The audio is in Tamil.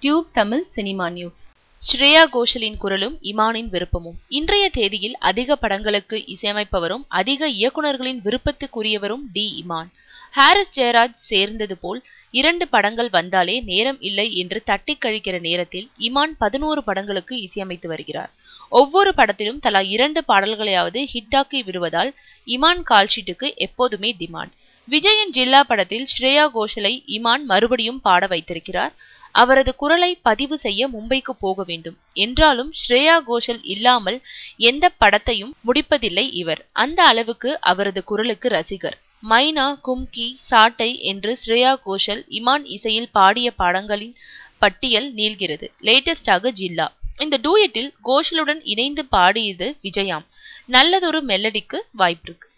tube Tamil cinema news Shreya கோஷலின் குரலும் இமானின் விருப்பமும் இன்றைய தேதியில் அதிக படங்களுக்கு இசையமைப்பவரும் அதிக இயக்குனர்களின் விருப்பத்துக்குரியவரும் டி இமான் ஹாரிஸ் ஜெயராஜ் சேர்ந்தது போல் இரண்டு படங்கள் வந்தாலே நேரம் இல்லை என்று தட்டி கழிக்கிற நேரத்தில் இமான் பதினோரு படங்களுக்கு இசையமைத்து வருகிறார் ஒவ்வொரு படத்திலும் தலா இரண்டு பாடல்களையாவது ஹிட்டாக்கி விடுவதால் இமான் கால்ஷீட்டுக்கு எப்போதுமே டிமாண்ட் விஜயின் ஜில்லா படத்தில் ஸ்ரேயா கோஷலை இமான் மறுபடியும் பாட வைத்திருக்கிறார் அவரது குரலை பதிவு செய்ய மும்பைக்கு போக வேண்டும் என்றாலும் ஸ்ரேயா கோஷல் இல்லாமல் எந்த படத்தையும் முடிப்பதில்லை இவர் அந்த அளவுக்கு அவரது குரலுக்கு ரசிகர் மைனா கும்கி சாட்டை என்று ஸ்ரேயா கோஷல் இமான் இசையில் பாடிய படங்களின் பட்டியல் நீள்கிறது லேட்டஸ்டாக ஜில்லா இந்த டூயட்டில் கோஷலுடன் இணைந்து பாடியது விஜயாம் நல்லதொரு மெலடிக்கு வாய்ப்பிருக்கு